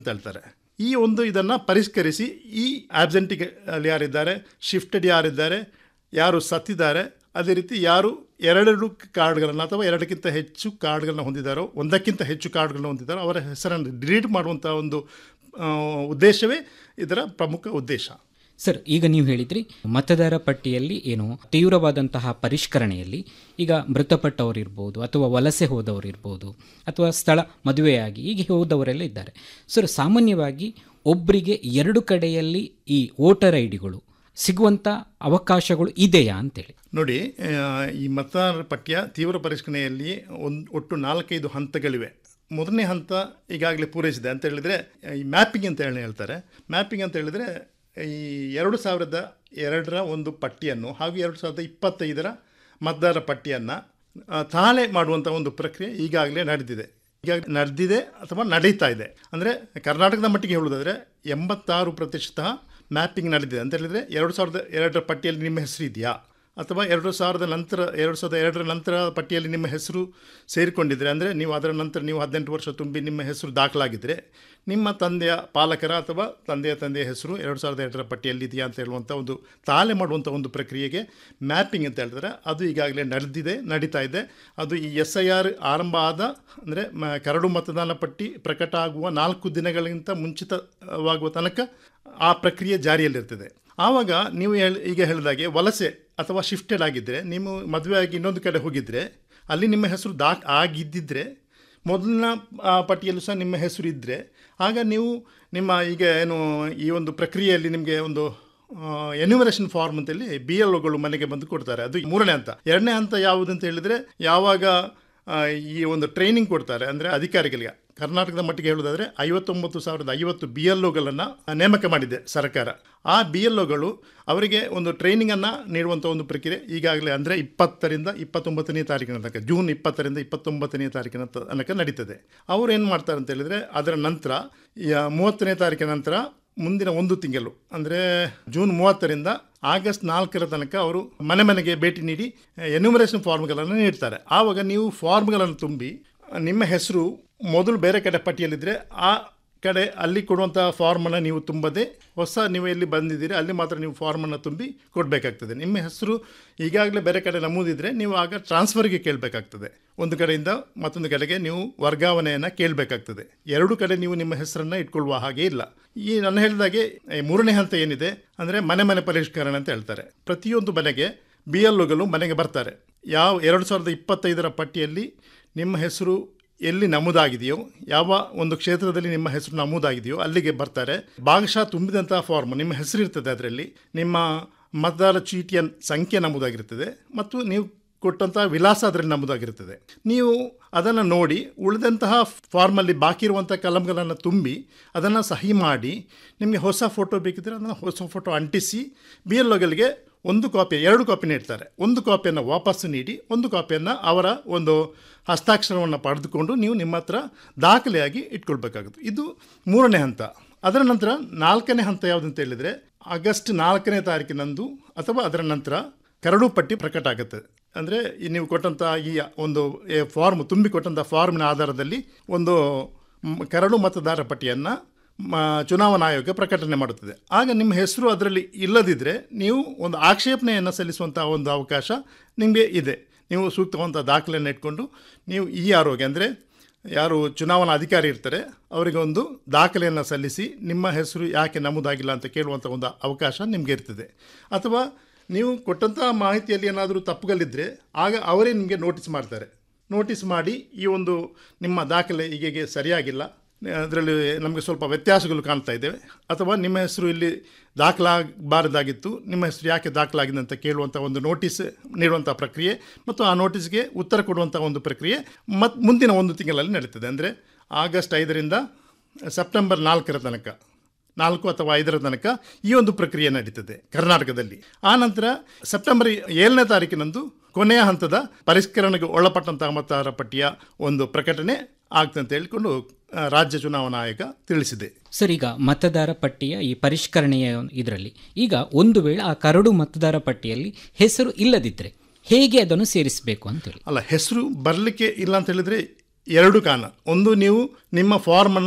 ಅಂತ ಹೇಳ್ತಾರೆ ಈ ಒಂದು ಇದನ್ನು ಪರಿಷ್ಕರಿಸಿ ಈ ಆಬ್ಸೆಂಟಿಗೆ ಅಲ್ಲಿ ಯಾರಿದ್ದಾರೆ ಶಿಫ್ಟೆಡ್ ಯಾರಿದ್ದಾರೆ ಯಾರು ಸತ್ತಿದ್ದಾರೆ ಅದೇ ರೀತಿ ಯಾರು ಎರಡೆರಡು ಕಾರ್ಡ್ಗಳನ್ನು ಅಥವಾ ಎರಡಕ್ಕಿಂತ ಹೆಚ್ಚು ಕಾರ್ಡ್ಗಳನ್ನ ಹೊಂದಿದ್ದಾರೋ ಒಂದಕ್ಕಿಂತ ಹೆಚ್ಚು ಕಾರ್ಡ್ಗಳನ್ನ ಹೊಂದಿದ್ದಾರೋ ಅವರ ಹೆಸರನ್ನು ಡಿಲೀಟ್ ಮಾಡುವಂಥ ಒಂದು ಆ, ಉದ್ದೇಶವೇ ಇದರ ಪ್ರಮುಖ ಉದ್ದೇಶ ಸರ್ ಈಗ ನೀವು ಹೇಳಿದ್ರಿ ಮತದಾರ ಪಟ್ಟಿಯಲ್ಲಿ ಏನು ತೀವ್ರವಾದಂತಹ ಪರಿಷ್ಕರಣೆಯಲ್ಲಿ ಈಗ ಮೃತಪಟ್ಟವರು ಇರ್ಬೋದು ಅಥವಾ ವಲಸೆ ಹೋದವರು ಇರ್ಬೋದು ಅಥವಾ ಸ್ಥಳ ಮದುವೆಯಾಗಿ ಹೀಗೆ ಹೋದವರೆಲ್ಲ ಇದ್ದಾರೆ ಸರ್ ಸಾಮಾನ್ಯವಾಗಿ ಒಬ್ಬರಿಗೆ ಎರಡು ಕಡೆಯಲ್ಲಿ ಈ ವೋಟರ್ ಐ ಡಿಗಳು ಸಿಗುವಂಥ ಅವಕಾಶಗಳು ಇದೆಯಾ ಅಂತೇಳಿ ನೋಡಿ ಆ, ಈ ಮತದಾರರ ಪಟ್ಟಿಯ ತೀವ್ರ ಪರಿಷ್ಕರಣೆಯಲ್ಲಿ ಒಂದು ಒಟ್ಟು ನಾಲ್ಕೈದು ಹಂತಗಳಿವೆ ಮೊದಲನೇ ಹಂತ ಈಗಾಗಲೇ ಪೂರೈಸಿದೆ ಅಂತ ಹೇಳಿದರೆ ಈ ಮ್ಯಾಪಿಂಗ್ ಅಂತ ಹೇಳಿ ಹೇಳ್ತಾರೆ ಮ್ಯಾಪಿಂಗ್ ಅಂತ ಹೇಳಿದರೆ ಈ ಎರಡು ಸಾವಿರದ ಎರಡರ ಒಂದು ಪಟ್ಟಿಯನ್ನು ಹಾಗೂ ಎರಡು ಸಾವಿರದ ಇಪ್ಪತ್ತೈದರ ಮತದಾರರ ಪಟ್ಟಿಯನ್ನು ತಾಳೆ ಮಾಡುವಂಥ ಒಂದು ಪ್ರಕ್ರಿಯೆ ಈಗಾಗಲೇ ನಡೆದಿದೆ ಈಗಾಗಲೇ ನಡೆದಿದೆ ಅಥವಾ ನಡೀತಾ ಇದೆ ಅಂದರೆ ಕರ್ನಾಟಕದ ಮಟ್ಟಿಗೆ ಹೇಳುವುದಾದರೆ ಎಂಬತ್ತಾರು ಪ್ರತಿಶತ ಮ್ಯಾಪಿಂಗ್ ನಡೆದಿದೆ ಅಂತ ಹೇಳಿದರೆ ಎರಡು ಸಾವಿರದ ಎರಡರ ಪಟ್ಟಿಯಲ್ಲಿ ನಿಮ್ಮ ಹೆಸರು ಇದೆಯಾ ಅಥವಾ ಎರಡು ಸಾವಿರದ ನಂತರ ಎರಡು ಸಾವಿರದ ಎರಡರ ನಂತರ ಪಟ್ಟಿಯಲ್ಲಿ ನಿಮ್ಮ ಹೆಸರು ಸೇರಿಕೊಂಡಿದ್ರೆ ಅಂದರೆ ನೀವು ಅದರ ನಂತರ ನೀವು ಹದಿನೆಂಟು ವರ್ಷ ತುಂಬಿ ನಿಮ್ಮ ಹೆಸರು ದಾಖಲಾಗಿದ್ದರೆ ನಿಮ್ಮ ತಂದೆಯ ಪಾಲಕರ ಅಥವಾ ತಂದೆಯ ತಂದೆಯ ಹೆಸರು ಎರಡು ಸಾವಿರದ ಎರಡರ ಪಟ್ಟಿಯಲ್ಲಿ ಇದೆಯಾ ಅಂತ ಹೇಳುವಂಥ ಒಂದು ತಾಳೆ ಮಾಡುವಂಥ ಒಂದು ಪ್ರಕ್ರಿಯೆಗೆ ಮ್ಯಾಪಿಂಗ್ ಅಂತ ಹೇಳ್ತಾರೆ ಅದು ಈಗಾಗಲೇ ನಡೆದಿದೆ ನಡೀತಾ ಇದೆ ಅದು ಈ ಎಸ್ ಐ ಆರ್ ಆರಂಭ ಆದ ಅಂದರೆ ಮ ಕರಡು ಮತದಾನ ಪಟ್ಟಿ ಪ್ರಕಟ ಆಗುವ ನಾಲ್ಕು ದಿನಗಳಿಗಿಂತ ಮುಂಚಿತವಾಗುವ ತನಕ ಆ ಪ್ರಕ್ರಿಯೆ ಜಾರಿಯಲ್ಲಿರ್ತದೆ ಆವಾಗ ನೀವು ಹೇಳಿ ಈಗ ಹೇಳಿದಾಗೆ ವಲಸೆ ಅಥವಾ ಶಿಫ್ಟೆಡ್ ಆಗಿದ್ದರೆ ನೀವು ಮದುವೆ ಆಗಿ ಇನ್ನೊಂದು ಕಡೆ ಹೋಗಿದ್ದರೆ ಅಲ್ಲಿ ನಿಮ್ಮ ಹೆಸರು ದಾಖ ಆಗಿದ್ದಿದ್ರೆ ಮೊದಲಿನ ಆ, ಪಟ್ಟಿಯಲ್ಲೂ ಸಹ ನಿಮ್ಮ ಹೆಸರು ಇದ್ದರೆ ಆಗ ನೀವು ನಿಮ್ಮ ಈಗ ಏನು ಈ ಒಂದು ಪ್ರಕ್ರಿಯೆಯಲ್ಲಿ ನಿಮಗೆ ಒಂದು ಎನ್ಯುಮರೇಷನ್ ಫಾರ್ಮ್ ಅಂತೇಳಿ ಬಿ ಎಲ್ ಒಗಳು ಮನೆಗೆ ಬಂದು ಕೊಡ್ತಾರೆ ಅದು ಮೂರನೇ ಹಂತ ಎರಡನೇ ಹಂತ ಯಾವುದು ಅಂತ ಹೇಳಿದರೆ ಯಾವಾಗ ಆ, ಈ ಒಂದು ಟ್ರೈನಿಂಗ್ ಕೊಡ್ತಾರೆ ಅಂದರೆ ಅಧಿಕಾರಿಗಳಿಗೆ ಕರ್ನಾಟಕದ ಮಟ್ಟಿಗೆ ಹೇಳೋದಾದರೆ ಐವತ್ತೊಂಬತ್ತು ಸಾವಿರದ ಐವತ್ತು ಬಿ ಎಲ್ ಒಗಳನ್ನು ನೇಮಕ ಮಾಡಿದೆ ಸರ್ಕಾರ ಆ ಬಿ ಎಲ್ ಒಗಳು ಅವರಿಗೆ ಒಂದು ಟ್ರೈನಿಂಗನ್ನು ನೀಡುವಂಥ ಒಂದು ಪ್ರಕ್ರಿಯೆ ಈಗಾಗಲೇ ಅಂದರೆ ಇಪ್ಪತ್ತರಿಂದ ಇಪ್ಪತ್ತೊಂಬತ್ತನೇ ತಾರೀಕಿನ ತನಕ ಜೂನ್ ಇಪ್ಪತ್ತರಿಂದ ಇಪ್ಪತ್ತೊಂಬತ್ತನೇ ತಾರೀಕಿನ ತ- ತನಕ ನಡೀತದೆ ಅವರು ಏನು ಮಾಡ್ತಾರೆ ಅಂತ ಹೇಳಿದರೆ ಅದರ ನಂತರ ಯ- ಮೂವತ್ತನೇ ತಾರೀಕಿನ ನಂತರ ಮುಂದಿನ ಒಂದು ತಿಂಗಳು ಅಂದರೆ ಜೂನ್ ಮೂವತ್ತರಿಂದ ಆಗಸ್ಟ್ ನಾಲ್ಕರ ತನಕ ಅವರು ಮನೆ ಮನೆಗೆ ಭೇಟಿ ನೀಡಿ ಎನ್ಯುಮರೇಷನ್ ಫಾರ್ಮ್ಗಳನ್ನು ನೀಡ್ತಾರೆ ಆವಾಗ ನೀವು ಫಾರ್ಮ್ಗಳನ್ನು ತುಂಬಿ ನಿಮ್ಮ ಹೆಸರು ಮೊದಲು ಬೇರೆ ಕಡೆ ಪಟ್ಟಿಯಲ್ಲಿದ್ದರೆ ಆ ಕಡೆ ಅಲ್ಲಿ ಕೊಡುವಂಥ ಫಾರ್ಮನ್ನು ನೀವು ತುಂಬದೆ ಹೊಸ ನೀವು ಎಲ್ಲಿ ಬಂದಿದ್ದೀರಿ ಅಲ್ಲಿ ಮಾತ್ರ ನೀವು ಫಾರ್ಮನ್ನು ತುಂಬಿ ಕೊಡಬೇಕಾಗ್ತದೆ ನಿಮ್ಮ ಹೆಸರು ಈಗಾಗಲೇ ಬೇರೆ ಕಡೆ ನಮೂದಿದ್ರೆ ನೀವು ಆಗ ಟ್ರಾನ್ಸ್ಫರ್ಗೆ ಕೇಳಬೇಕಾಗ್ತದೆ ಒಂದು ಕಡೆಯಿಂದ ಮತ್ತೊಂದು ಕಡೆಗೆ ನೀವು ವರ್ಗಾವಣೆಯನ್ನು ಕೇಳಬೇಕಾಗ್ತದೆ ಎರಡು ಕಡೆ ನೀವು ನಿಮ್ಮ ಹೆಸರನ್ನು ಇಟ್ಕೊಳ್ಳುವ ಹಾಗೆ ಇಲ್ಲ ಈ ನಾನು ಹೇಳಿದಾಗೆ ಈ ಮೂರನೇ ಹಂತ ಏನಿದೆ ಅಂದರೆ ಮನೆ ಮನೆ ಪರಿಷ್ಕರಣೆ ಅಂತ ಹೇಳ್ತಾರೆ ಪ್ರತಿಯೊಂದು ಮನೆಗೆ ಬಿ ಎಲ್ ಒಗಳು ಮನೆಗೆ ಬರ್ತಾರೆ ಯಾವ ಎರಡು ಸಾವಿರದ ಇಪ್ಪತ್ತೈದರ ಪಟ್ಟಿಯಲ್ಲಿ ನಿಮ್ಮ ಹೆಸರು ಎಲ್ಲಿ ನಮೂದಾಗಿದೆಯೋ ಯಾವ ಒಂದು ಕ್ಷೇತ್ರದಲ್ಲಿ ನಿಮ್ಮ ಹೆಸರು ನಮೂದಾಗಿದೆಯೋ ಅಲ್ಲಿಗೆ ಬರ್ತಾರೆ ಭಾಗಶಃ ತುಂಬಿದಂತಹ ಫಾರ್ಮ್ ನಿಮ್ಮ ಹೆಸರು ಇರ್ತದೆ ಅದರಲ್ಲಿ ನಿಮ್ಮ ಮತದಾರ ಚೀಟಿಯ ಸಂಖ್ಯೆ ನಮೂದಾಗಿರ್ತದೆ ಮತ್ತು ನೀವು ಕೊಟ್ಟಂಥ ವಿಳಾಸ ಅದರಲ್ಲಿ ನಮೂದಾಗಿರ್ತದೆ ನೀವು ಅದನ್ನು ನೋಡಿ ಉಳಿದಂತಹ ಫಾರ್ಮಲ್ಲಿ ಬಾಕಿ ಇರುವಂಥ ಕಲಂಗಳನ್ನು ತುಂಬಿ ಅದನ್ನು ಸಹಿ ಮಾಡಿ ನಿಮಗೆ ಹೊಸ ಫೋಟೋ ಬೇಕಿದ್ದರೆ ಅದನ್ನು ಹೊಸ ಫೋಟೋ ಅಂಟಿಸಿ ಬಿ ಎಲ್ ಒಗಳಿಗೆ ಒಂದು ಕಾಪಿ ಎರಡು ಕಾಪಿ ನೀಡ್ತಾರೆ ಒಂದು ಕಾಪಿಯನ್ನು ವಾಪಸ್ಸು ನೀಡಿ ಒಂದು ಕಾಪಿಯನ್ನು ಅವರ ಒಂದು ಹಸ್ತಾಕ್ಷರವನ್ನು ಪಡೆದುಕೊಂಡು ನೀವು ನಿಮ್ಮ ಹತ್ರ ದಾಖಲೆಯಾಗಿ ಇಟ್ಕೊಳ್ಬೇಕಾಗುತ್ತೆ ಇದು ಮೂರನೇ ಹಂತ ಅದರ ನಂತರ ನಾಲ್ಕನೇ ಹಂತ ಯಾವುದಂತ ಹೇಳಿದರೆ ಆಗಸ್ಟ್ ನಾಲ್ಕನೇ ತಾರೀಕಿನಂದು ಅಥವಾ ಅದರ ನಂತರ ಕರಡು ಪಟ್ಟಿ ಪ್ರಕಟ ಆಗುತ್ತೆ ಅಂದರೆ ನೀವು ಕೊಟ್ಟಂಥ ಈ ಒಂದು ಫಾರ್ಮ್ ತುಂಬಿ ಕೊಟ್ಟಂಥ ಫಾರ್ಮಿನ ಆಧಾರದಲ್ಲಿ ಒಂದು ಮ್- ಕರಡು ಮತದಾರ ಪಟ್ಟಿಯನ್ನು ಚುನಾವಣಾ ಆಯೋಗ ಪ್ರಕಟಣೆ ಮಾಡುತ್ತದೆ ಆಗ ನಿಮ್ಮ ಹೆಸರು ಅದರಲ್ಲಿ ಇಲ್ಲದಿದ್ದರೆ ನೀವು ಒಂದು ಆಕ್ಷೇಪಣೆಯನ್ನು ಸಲ್ಲಿಸುವಂಥ ಒಂದು ಅವಕಾಶ ನಿಮಗೆ ಇದೆ ನೀವು ಸೂಕ್ತವಂಥ ದಾಖಲೆಯನ್ನು ಇಟ್ಕೊಂಡು ನೀವು ಈ ಆರೋಗ್ಯ ಅಂದರೆ ಯಾರು ಚುನಾವಣಾ ಅಧಿಕಾರಿ ಇರ್ತಾರೆ ಅವರಿಗೆ ಒಂದು ದಾಖಲೆಯನ್ನು ಸಲ್ಲಿಸಿ ನಿಮ್ಮ ಹೆಸರು ಯಾಕೆ ನಮೂದಾಗಿಲ್ಲ ಅಂತ ಕೇಳುವಂಥ ಒಂದು ಅವಕಾಶ ನಿಮಗೆ ಇರ್ತದೆ ಅಥವಾ ನೀವು ಕೊಟ್ಟಂಥ ಮಾಹಿತಿಯಲ್ಲಿ ಏನಾದರೂ ತಪ್ಪುಗಳಿದ್ದರೆ ಆಗ ಅವರೇ ನಿಮಗೆ ನೋಟಿಸ್ ಮಾಡ್ತಾರೆ ನೋಟಿಸ್ ಮಾಡಿ ಈ ಒಂದು ನಿಮ್ಮ ದಾಖಲೆ ಹೀಗೆ ಸರಿಯಾಗಿಲ್ಲ ಅದರಲ್ಲಿ ನಮಗೆ ಸ್ವಲ್ಪ ವ್ಯತ್ಯಾಸಗಳು ಕಾಣ್ತಾ ಇದ್ದೇವೆ ಅಥವಾ ನಿಮ್ಮ ಹೆಸರು ಇಲ್ಲಿ ದಾಖಲಾಗಬಾರದಾಗಿತ್ತು ನಿಮ್ಮ ಹೆಸರು ಯಾಕೆ ದಾಖಲಾಗಿದೆ ಅಂತ ಕೇಳುವಂಥ ಒಂದು ನೋಟಿಸ್ ನೀಡುವಂಥ ಪ್ರಕ್ರಿಯೆ ಮತ್ತು ಆ ನೋಟಿಸ್ಗೆ ಉತ್ತರ ಕೊಡುವಂಥ ಒಂದು ಪ್ರಕ್ರಿಯೆ ಮತ್ತು ಮುಂದಿನ ಒಂದು ತಿಂಗಳಲ್ಲಿ ನಡೀತದೆ ಅಂದರೆ ಆಗಸ್ಟ್ ಐದರಿಂದ ಸೆಪ್ಟೆಂಬರ್ ನಾಲ್ಕರ ತನಕ ನಾಲ್ಕು ಅಥವಾ ಐದರ ತನಕ ಈ ಒಂದು ಪ್ರಕ್ರಿಯೆ ನಡೀತದೆ ಕರ್ನಾಟಕದಲ್ಲಿ ಆ ನಂತರ ಸೆಪ್ಟೆಂಬರ್ ಏಳನೇ ತಾರೀಕಿನಂದು ಕೊನೆಯ ಹಂತದ ಪರಿಷ್ಕರಣೆಗೆ ಒಳಪಟ್ಟಂತಹ ಮತದಾರ ಪಟ್ಟಿಯ ಒಂದು ಪ್ರಕಟಣೆ ಆಗ್ತದೆ ಅಂತ ಹೇಳಿಕೊಂಡು ಆ, ರಾಜ್ಯ ಚುನಾವಣಾ ಆಯೋಗ ತಿಳಿಸಿದೆ ಸರ್ ಈಗ ಮತದಾರ ಪಟ್ಟಿಯ ಈ ಪರಿಷ್ಕರಣೆಯ ಇದರಲ್ಲಿ ಈಗ ಒಂದು ವೇಳೆ ಆ ಕರಡು ಮತದಾರ ಪಟ್ಟಿಯಲ್ಲಿ ಹೆಸರು ಇಲ್ಲದಿದ್ದರೆ ಹೇಗೆ ಅದನ್ನು ಸೇರಿಸಬೇಕು ಅಂತೇಳಿ ಅಲ್ಲ ಹೆಸರು ಬರಲಿಕ್ಕೆ ಇಲ್ಲ ಅಂತ ಹೇಳಿದರೆ ಎರಡು ಕಾರಣ ಒಂದು ನೀವು ನಿಮ್ಮ ಫಾರ್ಮನ್ನು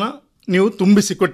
ನೀವು ತುಂಬಿಸಿ